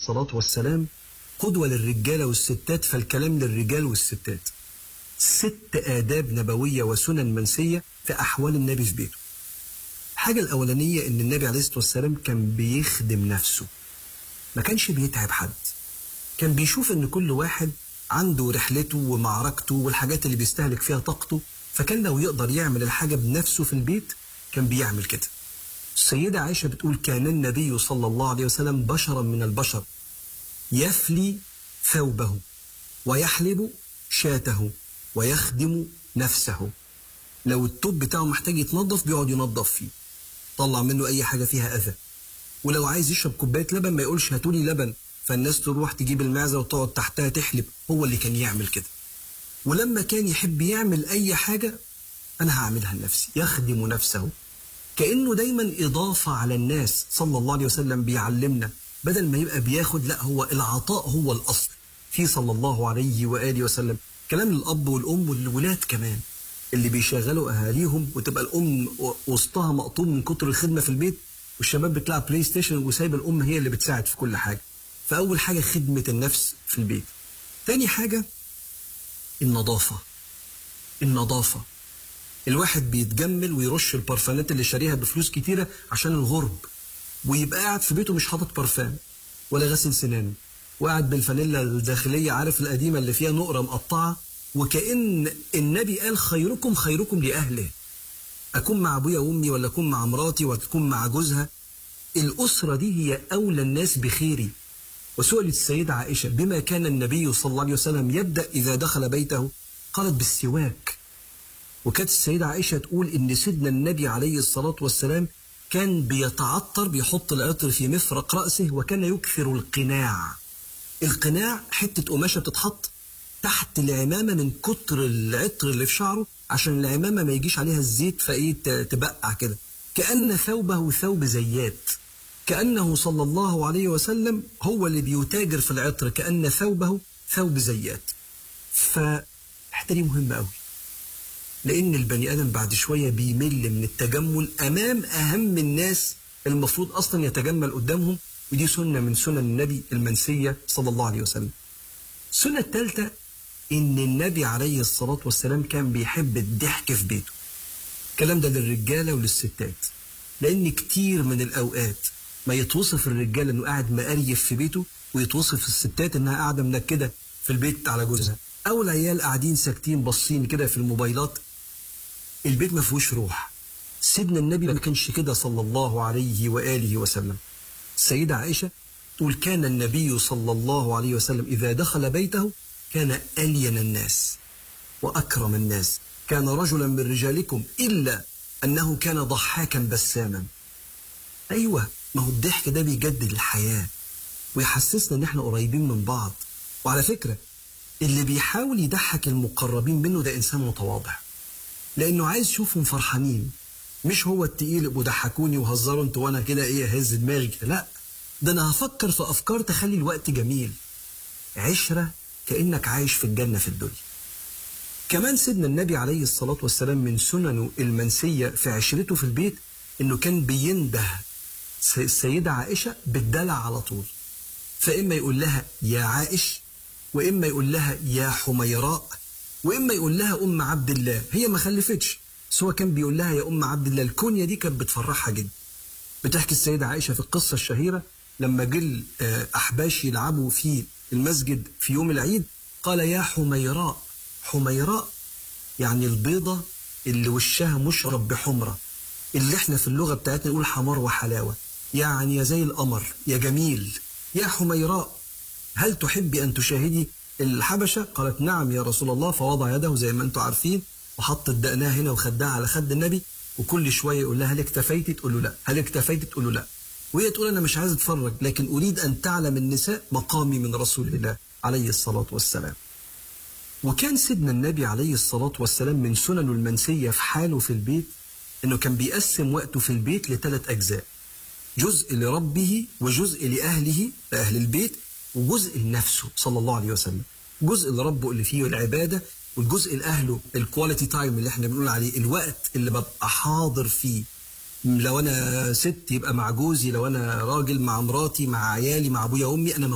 الصلاة والسلام قدوة للرجالة والستات فالكلام للرجال والستات ست آداب نبوية وسنن منسية في أحوال النبي في بيته الحاجة الأولانية إن النبي عليه الصلاة والسلام كان بيخدم نفسه ما كانش بيتعب حد كان بيشوف إن كل واحد عنده رحلته ومعركته والحاجات اللي بيستهلك فيها طاقته فكان لو يقدر يعمل الحاجة بنفسه في البيت كان بيعمل كده السيدة عائشة بتقول كان النبي صلى الله عليه وسلم بشرا من البشر يفلي ثوبه ويحلب شاته ويخدم نفسه لو التوب بتاعه محتاج يتنظف بيقعد ينظف فيه طلع منه اي حاجه فيها اذى ولو عايز يشرب كوبايه لبن ما يقولش هاتولي لبن فالناس تروح تجيب المعزه وتقعد تحتها تحلب هو اللي كان يعمل كده ولما كان يحب يعمل اي حاجه انا هعملها لنفسي يخدم نفسه كانه دايما اضافه على الناس صلى الله عليه وسلم بيعلمنا بدل ما يبقى بياخد لا هو العطاء هو الاصل في صلى الله عليه واله وسلم كلام للاب والام والولاد كمان اللي بيشغلوا اهاليهم وتبقى الام وسطها مقطوم من كتر الخدمه في البيت والشباب بتلعب بلاي ستيشن وسايبه الام هي اللي بتساعد في كل حاجه فاول حاجه خدمه النفس في البيت تاني حاجه النظافه النظافه الواحد بيتجمل ويرش البرفانات اللي شاريها بفلوس كتيره عشان الغرب ويبقى قاعد في بيته مش حاطط برفان ولا غسل سنانه وقاعد بالفانيلا الداخليه عارف القديمه اللي فيها نقره مقطعه وكأن النبي قال خيركم خيركم لأهله أكون مع أبويا وأمي ولا أكون مع مراتي ولا أكون مع جوزها الأسرة دي هي أولى الناس بخيري وسئلت السيدة عائشة بما كان النبي صلى الله عليه وسلم يبدأ إذا دخل بيته قالت بالسواك وكانت السيدة عائشة تقول إن سيدنا النبي عليه الصلاة والسلام كان بيتعطر بيحط العطر في مفرق رأسه وكان يكثر القناع القناع حتة قماشة بتتحط تحت العمامه من كتر العطر اللي في شعره عشان العمامه ما يجيش عليها الزيت فايه تبقع كده كان ثوبه ثوب زيات كانه صلى الله عليه وسلم هو اللي بيتاجر في العطر كان ثوبه ثوب زيات فالحته دي مهمه قوي لان البني ادم بعد شويه بيمل من التجمل امام اهم الناس المفروض اصلا يتجمل قدامهم ودي سنه من سنن النبي المنسيه صلى الله عليه وسلم السنه الثالثه ان النبي عليه الصلاه والسلام كان بيحب الضحك في بيته الكلام ده للرجاله وللستات لان كتير من الاوقات ما يتوصف الرجاله انه قاعد مقريف في بيته ويتوصف الستات انها قاعده منكده في البيت على جوزها او العيال قاعدين ساكتين باصين كده في الموبايلات البيت ما فيهوش روح سيدنا النبي ما كانش كده صلى الله عليه واله وسلم السيده عائشه تقول كان النبي صلى الله عليه وسلم اذا دخل بيته كان ألين الناس وأكرم الناس كان رجلا من رجالكم إلا أنه كان ضحاكا بساما أيوة ما هو الضحك ده بيجدد الحياة ويحسسنا إن إحنا قريبين من بعض وعلى فكرة اللي بيحاول يضحك المقربين منه ده إنسان متواضع لأنه عايز يشوفهم فرحانين مش هو التقيل ابقوا ضحكوني وهزروا انتوا وانا كده ايه هز دماغي كده لا ده انا هفكر في افكار تخلي الوقت جميل عشره كأنك عايش في الجنة في الدنيا كمان سيدنا النبي عليه الصلاة والسلام من سننه المنسية في عشرته في البيت انه كان بينده السيدة عائشة بالدلع على طول فإما يقول لها يا عائش وإما يقول لها يا حميراء وإما يقول لها أم عبد الله هي ما خلفتش بس هو كان بيقول لها يا أم عبد الله الكونية دي كانت بتفرحها جدا بتحكي السيدة عائشة في القصة الشهيرة لما جل أحباش يلعبوا في المسجد في يوم العيد قال يا حميراء حميراء يعني البيضة اللي وشها مشرب بحمرة اللي احنا في اللغة بتاعتنا نقول حمار وحلاوة يعني يا زي القمر يا جميل يا حميراء هل تحبي أن تشاهدي الحبشة قالت نعم يا رسول الله فوضع يده زي ما انتم عارفين وحط دقناها هنا وخدها على خد النبي وكل شوية يقول لها هل اكتفيتي تقول له لا هل اكتفيتي تقول له لا وهي تقول أنا مش عايز أتفرج لكن أريد أن تعلم النساء مقامي من رسول الله عليه الصلاة والسلام وكان سيدنا النبي عليه الصلاة والسلام من سننه المنسية في حاله في البيت أنه كان بيقسم وقته في البيت لثلاث أجزاء جزء لربه وجزء لأهله لأهل البيت وجزء لنفسه صلى الله عليه وسلم جزء لربه اللي فيه العبادة والجزء لأهله الكواليتي تايم اللي احنا بنقول عليه الوقت اللي ببقى حاضر فيه لو انا ست يبقى مع جوزي لو انا راجل مع مراتي مع عيالي مع ابويا وامي انا